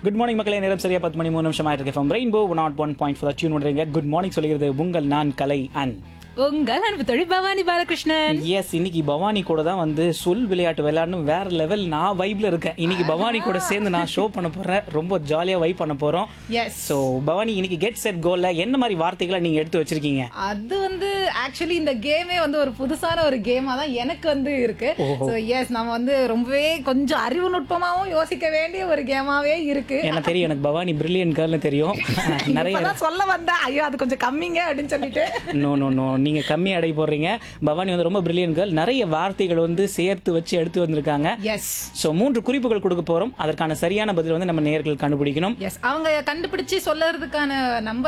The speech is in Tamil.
குட் மார்னிங் மக்களே நேரம் சரியா பத்து மணி மூணு நிமிஷம் ஆயிருக்கு from rainbow nought one point four tune பண்ணுறீங்க குட் மார்னிங் சொல்லிக்கிறது உங்கள் நான் கலை அண்ட் உங்கள் அன்பு தொழில் பவானி பாலகிருஷ்ணன் எஸ் இன்னைக்கு பவானி கூட தான் வந்து சொல் விளையாட்டு விளையாடணும் வேற லெவல் நான் வைப்ல இருக்கேன் இன்னைக்கு பவானி கூட சேர்ந்து நான் ஷோ பண்ண போறேன் ரொம்ப ஜாலியா வைப் பண்ண போறோம் எஸ் ஸோ பவானி இன்னைக்கு கெட் செட் கோல்ல என்ன மாதிரி வார்த்தைகளை நீங்க எடுத்து வச்சிருக்கீங்க அது வந்து ஆக்சுவலி இந்த கேமே வந்து ஒரு புதுசான ஒரு கேமா தான் எனக்கு வந்து இருக்கு ஸோ எஸ் நம்ம வந்து ரொம்பவே கொஞ்சம் அறிவு நுட்பமாவும் யோசிக்க வேண்டிய ஒரு கேமாவே இருக்கு எனக்கு தெரியும் எனக்கு பவானி பிரில்லியன் கேர்ள்னு தெரியும் நிறைய இப்பதான் சொல்ல வந்தேன் ஐயோ அது கொஞ்சம் கம்மிங்க அப்படின்னு சொல்லிட்டு நோ நோ நோ நீங்க கம்மி அடை போடுறீங்க பவானி வந்து ரொம்ப பிரில்லியன் கேர்ள் நிறைய வார்த்தைகள் வந்து சேர்த்து வச்சு எடுத்து வந்திருக்காங்க எஸ் ஸோ மூன்று குறிப்புகள் கொடுக்க போறோம் அதற்கான சரியான பதில் வந்து நம்ம நேர்கள் கண்டுபிடிக்கணும் எஸ் அவங்க கண்டுபிடிச்சு சொல்லறதுக்கான நம்பர்